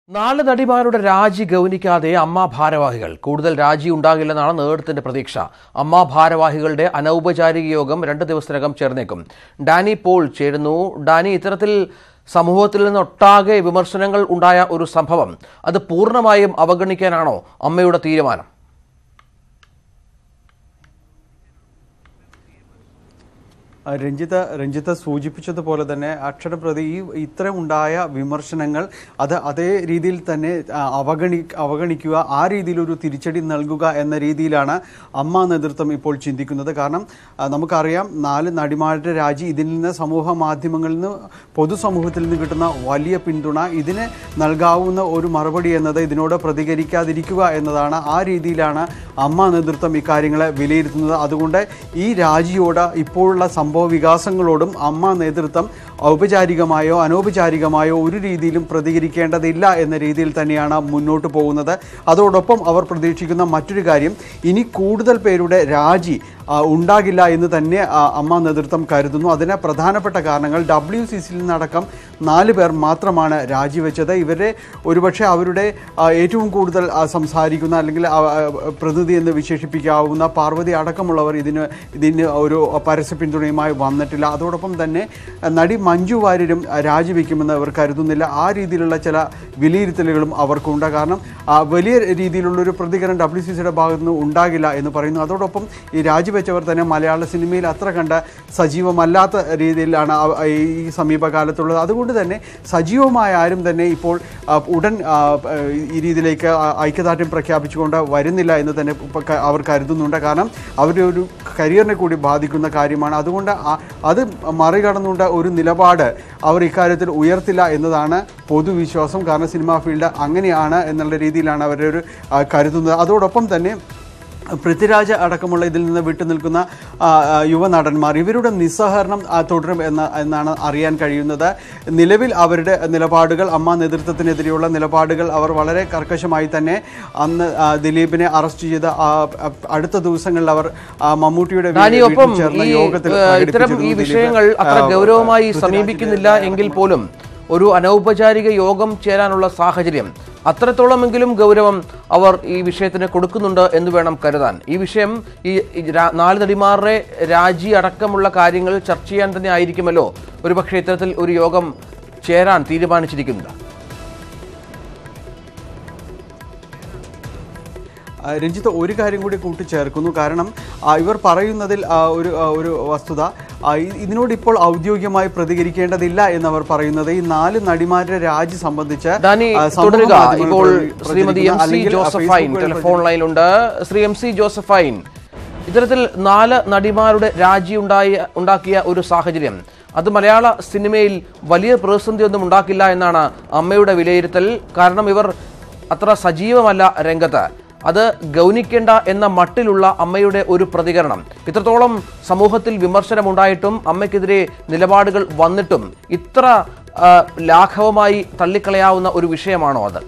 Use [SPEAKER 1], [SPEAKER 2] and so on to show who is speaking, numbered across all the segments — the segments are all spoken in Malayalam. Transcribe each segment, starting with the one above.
[SPEAKER 1] നാല് നടിമാരുടെ രാജി ഗൗനിക്കാതെ അമ്മ ഭാരവാഹികൾ കൂടുതൽ രാജി ഉണ്ടാകില്ലെന്നാണ് നേതൃത്വത്തിന്റെ പ്രതീക്ഷ അമ്മ ഭാരവാഹികളുടെ അനൗപചാരിക യോഗം രണ്ട് ദിവസത്തിനകം ചേർന്നേക്കും ഡാനി പോൾ ചേരുന്നു ഡാനി ഇത്തരത്തിൽ സമൂഹത്തിൽ നിന്നൊട്ടാകെ വിമർശനങ്ങൾ ഉണ്ടായ ഒരു സംഭവം അത് പൂർണ്ണമായും അവഗണിക്കാനാണോ അമ്മയുടെ തീരുമാനം
[SPEAKER 2] ആ, രഞ്ജിത രഞ്ജിത സൂചിപ്പിച്ചതുപോലെ തന്നെ അക്ഷരപ്രതി ഈ ഇത്ര ഉണ്ടായ വിമർശനങ്ങൾ അത് അതേ രീതിയിൽ തന്നെ ആ, അവഗണി അവഗണിക്കുക ആ രീതിയിലൊരു തിരിച്ചടി നൽകുക എന്ന രീതിയിലാണ് അമ്മ നേതൃത്വം ഇപ്പോൾ ചിന്തിക്കുന്നത് കാരണം ആ, നമുക്കറിയാം നാല് നടിമാരുടെ രാജി ഇതിൽ നിന്ന് സമൂഹ മാധ്യമങ്ങളിൽ നിന്ന് പൊതുസമൂഹത്തിൽ നിന്ന് കിട്ടുന്ന വലിയ പിന്തുണ ഇതിന് നൽകാവുന്ന ഒരു മറുപടി എന്നത് ഇതിനോട് പ്രതികരിക്കാതിരിക്കുക എന്നതാണ് ആ രീതിയിലാണ് അമ്മ നേതൃത്വം ഇക്കാര്യങ്ങളെ വിലയിരുത്തുന്നത് അതുകൊണ്ട് ഈ രാജിയോട് ഇപ്പോഴുള്ള സംഭവ വികാസങ്ങളോടും അമ്മ നേതൃത്വം ഔപചാരികമായോ അനൗപചാരികമായോ ഒരു രീതിയിലും പ്രതികരിക്കേണ്ടതില്ല എന്ന രീതിയിൽ തന്നെയാണ് മുന്നോട്ട് പോകുന്നത് അതോടൊപ്പം അവർ പ്രതീക്ഷിക്കുന്ന മറ്റൊരു കാര്യം ഇനി കൂടുതൽ പേരുടെ രാജി ആ, ഉണ്ടാകില്ല എന്ന് തന്നെ ആ, അമ്മ നേതൃത്വം കരുതുന്നു അതിന് പ്രധാനപ്പെട്ട കാരണങ്ങൾ ഡബ്ല്യു സി സിയിൽ നിന്നടക്കം നാല് പേർ മാത്രമാണ് രാജിവെച്ചത് ഇവരെ ഒരുപക്ഷെ അവരുടെ ആ, ഏറ്റവും കൂടുതൽ ആ, സംസാരിക്കുന്ന അല്ലെങ്കിൽ ആ, ആ, പ്രതിനിധി എന്ന് വിശേഷിപ്പിക്കാവുന്ന പാർവതി അടക്കമുള്ളവർ ഇതിന് ഇതിന് ഒരു പരസ്യ പിന്തുണയുമായി വന്നിട്ടില്ല അതോടൊപ്പം തന്നെ ആ, നടി മഞ്ജു വാര്യരും ആ, രാജിവെക്കുമെന്ന് അവർ കരുതുന്നില്ല ആ രീതിയിലുള്ള ചില വിലയിരുത്തലുകളും അവർക്കുണ്ട് കാരണം ആ, വലിയ രീതിയിലുള്ളൊരു പ്രതികരണം ഡബ്ല്യു സി സിയുടെ ഭാഗത്തു നിന്ന് ഉണ്ടാകില്ല എന്ന് പറയുന്നു അതോടൊപ്പം ഈ രാജിവെച്ചവർ തന്നെ മലയാള സിനിമയിൽ അത്ര കണ്ട സജീവമല്ലാത്ത രീതിയിലാണ് ആ- ഈ സമീപകാലത്തുള്ളത് അതുകൊണ്ട് തന്നെ സജീവമായ ആരും തന്നെ ഇപ്പോൾ ആ, ഉടൻ ആ, ഈ രീതിയിലേക്ക് ആ, ഐക്യദാർഢ്യം പ്രഖ്യാപിച്ചുകൊണ്ട് വരുന്നില്ല എന്ന് തന്നെ ഇപ്പൊ ക- അവർ കരുതുന്നുണ്ട് കാരണം അവരുടെ ഒരു കരിയറിനെ കൂടി ബാധിക്കുന്ന കാര്യമാണ് അതുകൊണ്ട് ആ- അത് മറികടന്നുകൊണ്ട് ഒരു നിലപാട് അവർ ഇക്കാര്യത്തിൽ ഉയർത്തില്ല എന്നതാണ് പൊതുവിശ്വാസം കാരണം സിനിമാ ഫീൽഡ് അങ്ങനെയാണ് എന്നുള്ള രീതിയിലാണ് അവരുടെ ഒരു ആ, കരുതുന്നത് അതോടൊപ്പം തന്നെ പൃഥ്വിരാജ് അടക്കമുള്ള ഇതിൽ നിന്ന് വിട്ടുനിൽക്കുന്ന ആ, ആ, യുവനടന്മാർ ഇവരുടെ നിസ്സഹകരണം ആ, തുടരും എന്ന എന്നാണ് അറിയാൻ കഴിയുന്നത് നിലവിൽ അവരുടെ നിലപാടുകൾ അമ്മ നേതൃത്വത്തിനെതിരെയുള്ള നിലപാടുകൾ അവർ വളരെ കർക്കശമായി തന്നെ അന്ന് ആ, ദിലീപിനെ അറസ്റ്റ് ചെയ്ത് ആ, ആ, അടുത്ത ദിവസങ്ങളിൽ അവർ ആ, മമ്മൂട്ടിയുടെ വീ-
[SPEAKER 1] ഡാനി ഒപ്പം
[SPEAKER 2] വീട്ടിൽ ചേർന്ന
[SPEAKER 1] ഈ
[SPEAKER 2] യോഗത്തിൽ
[SPEAKER 1] ഏഹ്, ഇത്തരം ഈ
[SPEAKER 2] പ്രകടിപ്പിച്ചിരുന്നു ദിലീപ്.
[SPEAKER 1] വിഷയങ്ങൾ അത്ര
[SPEAKER 2] ആ,
[SPEAKER 1] ഗൗരവമായി
[SPEAKER 2] പൃഥ്വിരാജിന്റെ
[SPEAKER 1] സമീപിക്കുന്നില്ല എങ്കിൽ പോലും ഒരു അനൗപചാരിക യോഗം ചേരാനുള്ള സാഹചര്യം അത്രത്തോളമെങ്കിലും ഗൗരവം അവർ ഈ വിഷയത്തിന് കൊടുക്കുന്നുണ്ട് എന്ന് വേണം കരുതാൻ ഈ വിഷയം ഈ ഈ രാ- നാല് നടിമാരുടെ രാജി അടക്കമുള്ള കാര്യങ്ങൾ ചർച്ച ചെയ്യാൻ തന്നെ ആയിരിക്കുമല്ലോ ഒരുപക്ഷെ ഇത്തരത്തിൽ ഒരു യോഗം ചേരാൻ തീരുമാനിച്ചിരിക്കുന്നത്
[SPEAKER 2] ആ, രഞ്ജിത്ത് ഒരു കാര്യം കൂടി കൂട്ടിച്ചേർക്കുന്നു കാരണം ആ, ഇവർ പറയുന്നതിൽ ആ, ഒരു ആ, ഒരു വസ്തുത ആ, ഇ- ഇതിനോട് ഇപ്പോൾ ഔദ്യോഗികമായി പ്രതികരിക്കേണ്ടതില്ല എന്നവർ പറയുന്നത് ഈ നാല് നടിമാരുടെ രാജി സംബന്ധിച്ച്
[SPEAKER 1] ഡാനി
[SPEAKER 2] ആ, സമൂഹ
[SPEAKER 1] തുടരുക
[SPEAKER 2] മാധ്യമങ്ങളിൽ
[SPEAKER 1] ഇപ്പോൾ
[SPEAKER 2] പ്രചരിക്കുന്ന
[SPEAKER 1] ശ്രീമതി എം സി
[SPEAKER 2] അല്ലെങ്കിൽ, ആ,
[SPEAKER 1] ജോസഫൈൻ
[SPEAKER 2] ഫേസ്ബുക്കുകളിൽ
[SPEAKER 1] ടെലിഫോൺ ലൈനിലുണ്ട് ശ്രീ എം സി ജോസഫൈൻ ഇത്തരത്തിൽ നാല് നടിമാരുടെ രാജി ഉണ്ടായ ഉണ്ടാക്കിയ ഒരു സാഹചര്യം അത് മലയാള സിനിമയിൽ വലിയ പ്രതിസന്ധിയൊന്നും ഉണ്ടാക്കില്ല എന്നാണ് അമ്മയുടെ വിലയിരുത്തൽ കാരണം ഇവർ അത്ര സജീവമല്ല രംഗത്ത് അത് ഗൗനിക്കേണ്ട എന്ന മട്ടിലുള്ള അമ്മയുടെ ഒരു പ്രതികരണം ഇത്രത്തോളം സമൂഹത്തിൽ വിമർശനമുണ്ടായിട്ടും അമ്മയ്ക്കെതിരെ നിലപാടുകൾ വന്നിട്ടും ഇത്ര ആ, ലാഘവമായി തള്ളിക്കളയാവുന്ന ഒരു വിഷയമാണോ അത്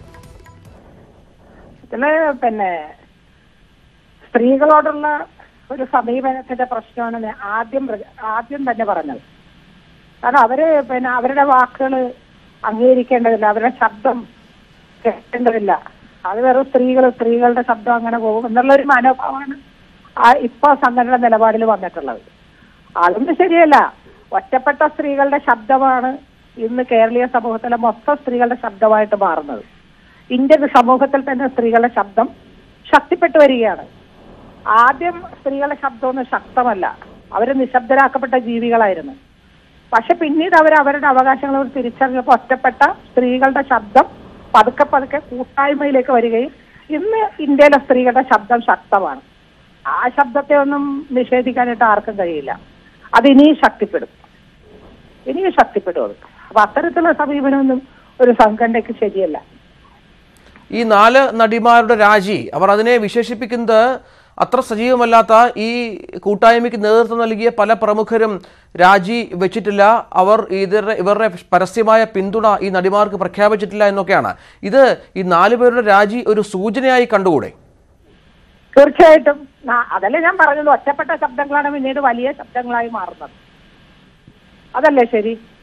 [SPEAKER 3] ഇതില് പിന്നെ സ്ത്രീകളോടുള്ള ഒരു സമീപനത്തിന്റെ പ്രശ്നമാണ് ഞാൻ ആദ്യം പ്ര- ആദ്യം തന്നെ പറഞ്ഞത് കാരണം അവര് പിന്നെ അവരുടെ വാക്കുകൾ അംഗീകരിക്കേണ്ടതില്ല അവരുടെ ശബ്ദം കേൾക്കേണ്ടതില്ല അത് വെറും സ്ത്രീകൾ സ്ത്രീകളുടെ ശബ്ദം അങ്ങനെ പോകും എന്നുള്ള ഒരു മനോഭാവമാണ് ആ ഇപ്പൊ സംഘടന നിലപാടിൽ വന്നിട്ടുള്ളത് അതൊന്നും ശരിയല്ല ഒറ്റപ്പെട്ട സ്ത്രീകളുടെ ശബ്ദമാണ് ഇന്ന് കേരളീയ സമൂഹത്തിലെ മൊത്തം സ്ത്രീകളുടെ ശബ്ദമായിട്ട് മാറുന്നത് ഇന്ത്യൻ സമൂഹത്തിൽ തന്നെ സ്ത്രീകളുടെ ശബ്ദം ശക്തിപ്പെട്ടു വരികയാണ് ആദ്യം സ്ത്രീകളുടെ ശബ്ദമൊന്നും ശക്തമല്ല അവര് നിശബ്ദരാക്കപ്പെട്ട ജീവികളായിരുന്നു പക്ഷെ പിന്നീട് അവർ അവരുടെ അവകാശങ്ങൾ തിരിച്ചറിഞ്ഞപ്പോൾ ഒറ്റപ്പെട്ട സ്ത്രീകളുടെ ശബ്ദം പതുക്കെ പതുക്കെ കൂട്ടായ്മയിലേക്ക് വരികയും ഇന്ന് ഇന്ത്യയിലെ സ്ത്രീകളുടെ ശബ്ദം ശക്തമാണ് ആ ശബ്ദത്തെ ഒന്നും നിഷേധിക്കാനായിട്ട് ആർക്കും കഴിയില്ല അത് ഇനിയും ശക്തിപ്പെടും ഇനിയും ശക്തിപ്പെടും അത് അപ്പൊ അത്തരത്തിലുള്ള സമീപനമൊന്നും ഒരു സംഘടനയ്ക്ക് ശരിയല്ല
[SPEAKER 1] ഈ നാല് നടിമാരുടെ രാജി അവർ അതിനെ വിശേഷിപ്പിക്കുന്നത് അത്ര സജീവമല്ലാത്ത ഈ കൂട്ടായ്മയ്ക്ക് നേതൃത്വം നൽകിയ പല പ്രമുഖരും രാജി വെച്ചിട്ടില്ല അവർ ഇതിന്റെ ഇവരുടെ പരസ്യമായ പിന്തുണ ഈ നടിമാർക്ക് പ്രഖ്യാപിച്ചിട്ടില്ല എന്നൊക്കെയാണ് ഇത് ഈ നാലു പേരുടെ രാജി ഒരു സൂചനയായി കണ്ടുകൂടെ
[SPEAKER 3] തീർച്ചയായിട്ടും നാ- അതല്ലേ ഞാൻ പറഞ്ഞത് ഒറ്റപ്പെട്ട ശബ്ദങ്ങളാണ് പിന്നീട് വലിയ ശബ്ദങ്ങളായി മാറുന്നത് അതല്ലേ ശരി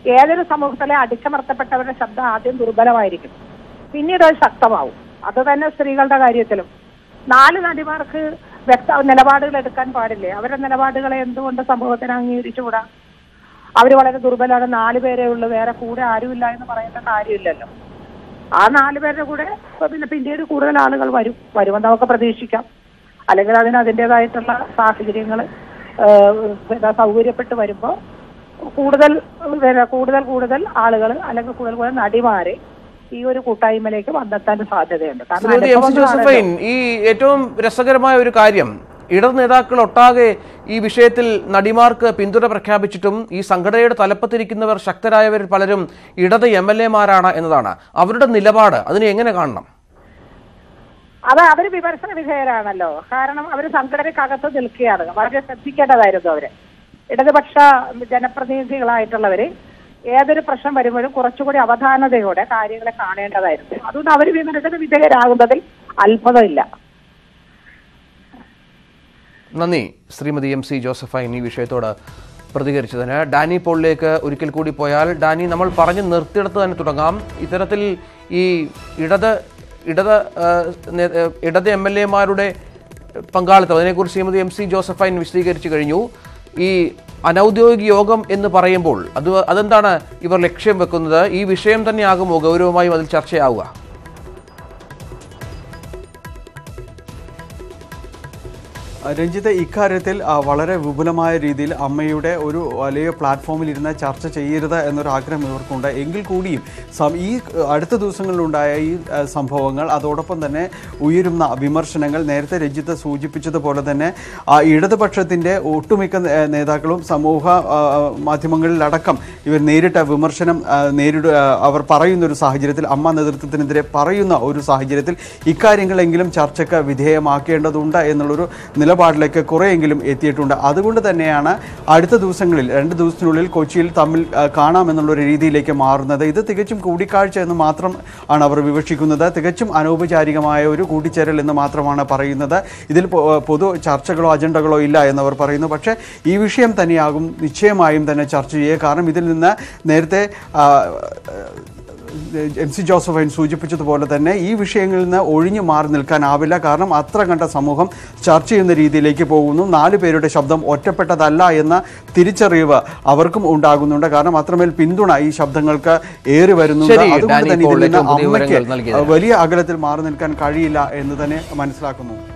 [SPEAKER 3] ഏതൊരു സമൂഹത്തിലെ അടിച്ചമർത്തപ്പെട്ടവരുടെ ശബ്ദം ആദ്യം ദുർബലമായിരിക്കും പിന്നീട് അത് ശക്തമാവും അത് തന്നെ സ്ത്രീകളുടെ കാര്യത്തിലും നാല് നടിമാർക്ക് വ്യക്ത നിലപാടുകൾ എടുക്കാൻ പാടില്ലേ അവരുടെ നിലപാടുകളെ എന്തുകൊണ്ട് സമൂഹത്തിന് അംഗീകരിച്ചുകൂടാ അവര് വളരെ ദുർബലമാണ് നാല് പേരേ ഉള്ളൂ വേറെ കൂടെ ആരുമില്ല എന്ന് പറയേണ്ട കാര്യമില്ലല്ലോ ആ നാല് പേരുടെ കൂടെ ഇപ്പൊ പിന്നെ പിന്നീട് കൂടുതൽ ആളുകൾ വരും വരുമെന്ന് നമുക്ക് പ്രതീക്ഷിക്കാം അല്ലെങ്കിൽ അതിന് അതിൻ്റെതായിട്ടുള്ള സാഹചര്യങ്ങൾ സൗകര്യപ്പെട്ട് വരുമ്പോൾ കൂടുതൽ പിന്നെ കൂടുതൽ കൂടുതൽ ആളുകൾ അല്ലെങ്കിൽ കൂടുതൽ കൂടുതൽ നടിമാരെ ഈ ഒരു കൂട്ടായ്മയിലേക്ക് വന്നെത്താൻ സാധ്യതയുണ്ട് കാരണം
[SPEAKER 1] ശ്രീമതി എം സി
[SPEAKER 3] അനുഭവങ്ങളാണല്ലോ.
[SPEAKER 1] ജോസഫൈൻ ഈ ഏറ്റവും രസകരമായ ഒരു കാര്യം ഇടത് നേതാക്കൾ ഒട്ടാകെ ഈ വിഷയത്തിൽ നടിമാർക്ക് പിന്തുണ പ്രഖ്യാപിച്ചിട്ടും ഈ സംഘടനയുടെ തലപ്പത്തിരിക്കുന്നവർ ശക്തരായവരിൽ പലരും ഇടത് എം എൽ എമാരാണ് എന്നതാണ് അവരുടെ നിലപാട് അതിനെ എങ്ങനെ കാണണം
[SPEAKER 3] അത് അവര് വിമർശന വിധേയരാണല്ലോ കാരണം അവര് സംഘടനക്കകത്ത് നിൽക്കുകയാണ് വളരെ ശ്രദ്ധിക്കേണ്ടതായിരുന്നു അവര് ഇടതുപക്ഷ ജനപ്രതിനിധികളായിട്ടുള്ളവര് ഏതൊരു പ്രശ്നം വരുമ്പോഴും കുറച്ചുകൂടി അവധാനതയോടെ കാര്യങ്ങളെ കാണേണ്ടതായിരുന്നു അതുകൊണ്ട് അവർ വിമർശന വിധേയരാകുന്നതിൽ അത്ഭുതമില്ല
[SPEAKER 1] നന്ദി ശ്രീമതി എം സി ജോസഫൈൻ ഈ വിഷയത്തോട് പ്രതികരിച്ചതിന് ഡാനി പോളിലേക്ക് ഒരിക്കൽ കൂടി പോയാൽ ഡാനി നമ്മൾ പറഞ്ഞു നിർത്തിയിടത്ത് തന്നെ തുടങ്ങാം ഇത്തരത്തിൽ ഈ ഇടത് ഇടത് ആ, നേ- ആ, ഇടത് എം എൽ എമാരുടെ പങ്കാളിത്തം അതിനെക്കുറിച്ച് ശ്രീമതി എം സി ജോസഫൈൻ വിശദീകരിച്ചു കഴിഞ്ഞു ഈ അനൗദ്യോഗിക യോഗം എന്ന് പറയുമ്പോൾ അത് അതെന്താണ് ഇവർ ലക്ഷ്യം വെക്കുന്നത് ഈ വിഷയം തന്നെയാകുമോ ഗൗരവമായും അതിൽ ചർച്ചയാവുക
[SPEAKER 2] രഞ്ജിത്ത് ഇക്കാര്യത്തിൽ ആ, വളരെ വിപുലമായ രീതിയിൽ അമ്മയുടെ ഒരു വലിയ പ്ലാറ്റ്ഫോമിൽ ഇരുന്ന് ചർച്ച ചെയ്യരുത് എന്നൊരു ആഗ്രഹം ഇവർക്കുണ്ട് എങ്കിൽ കൂടിയും സം- ഈ ആ, അടുത്ത ദിവസങ്ങളിലുണ്ടായ ഈ ആ, സംഭവങ്ങൾ അതോടൊപ്പം തന്നെ ഉയരുന്ന വിമർശനങ്ങൾ നേരത്തെ രഞ്ജിത്ത് സൂചിപ്പിച്ചതുപോലെ തന്നെ ആ, ഇടതുപക്ഷത്തിൻ്റെ ഒട്ടുമിക്ക നേ- നേതാക്കളും സമൂഹ ആ, മാധ്യമങ്ങളിലടക്കം ഇവർ നേരിട്ട വിമർശനം ആ, നേരിട ആ, അവർ പറയുന്ന ഒരു സാഹചര്യത്തിൽ അമ്മ നേതൃത്വത്തിനെതിരെ പറയുന്ന ഒരു സാഹചര്യത്തിൽ ഇക്കാര്യങ്ങളെങ്കിലും ചർച്ചയ്ക്ക് വിധേയമാക്കേണ്ടതുണ്ട് എന്നുള്ളൊരു നിലപാടിലേക്ക് കുറേയെങ്കിലും എത്തിയിട്ടുണ്ട് അതുകൊണ്ട് തന്നെയാണ് അടുത്ത ദിവസങ്ങളിൽ രണ്ട് ദിവസത്തിനുള്ളിൽ കൊച്ചിയിൽ തമ്മിൽ ആ, കാണാമെന്നുള്ളൊരു രീതിയിലേക്ക് മാറുന്നത് ഇത് തികച്ചും കൂടിക്കാഴ്ച എന്ന് മാത്രം ആണ് അവർ വിവക്ഷിക്കുന്നത് തികച്ചും അനൗപചാരികമായ ഒരു കൂട്ടിച്ചേരൽ എന്ന് മാത്രമാണ് പറയുന്നത് ഇതിൽ പൊ- പൊതു ചർച്ചകളോ അജണ്ടകളോ ഇല്ല എന്നവർ പറയുന്നു പക്ഷേ ഈ വിഷയം തന്നെയാകും നിശ്ചയമായും തന്നെ ചർച്ച ചെയ്യുക കാരണം ഇതിൽ നിന്ന് നേരത്തെ ആ, എം സി ജോസഫൈൻ സൂചിപ്പിച്ചതുപോലെ തന്നെ ഈ വിഷയങ്ങളിൽ നിന്ന് ഒഴിഞ്ഞു മാറി നിൽക്കാനാവില്ല കാരണം അത്ര കണ്ട സമൂഹം ചർച്ച ചെയ്യുന്ന രീതിയിലേക്ക് പോകുന്നു നാല് പേരുടെ ശബ്ദം ഒറ്റപ്പെട്ടതല്ല എന്ന തിരിച്ചറിവ് അവർക്കും ഉണ്ടാകുന്നുണ്ട് കാരണം അത്രമേൽ പിന്തുണ ഈ ശബ്ദങ്ങൾക്ക് ഏറി വരുന്നുണ്ട്
[SPEAKER 1] ശരി,
[SPEAKER 2] അതുകൊണ്ട്
[SPEAKER 1] ഡാനി
[SPEAKER 2] തന്നെ
[SPEAKER 1] ഇപ്പോൾ
[SPEAKER 2] ഇതിൽ നിന്ന്
[SPEAKER 1] ഏറ്റവും പുതിയ
[SPEAKER 2] അമ്മയ്ക്ക്
[SPEAKER 1] വിവരങ്ങൾ നൽകിയതിന്.
[SPEAKER 2] വലിയ അകലത്തിൽ മാറി നിൽക്കാൻ കഴിയില്ല എന്ന് തന്നെ മനസ്സിലാക്കുന്നു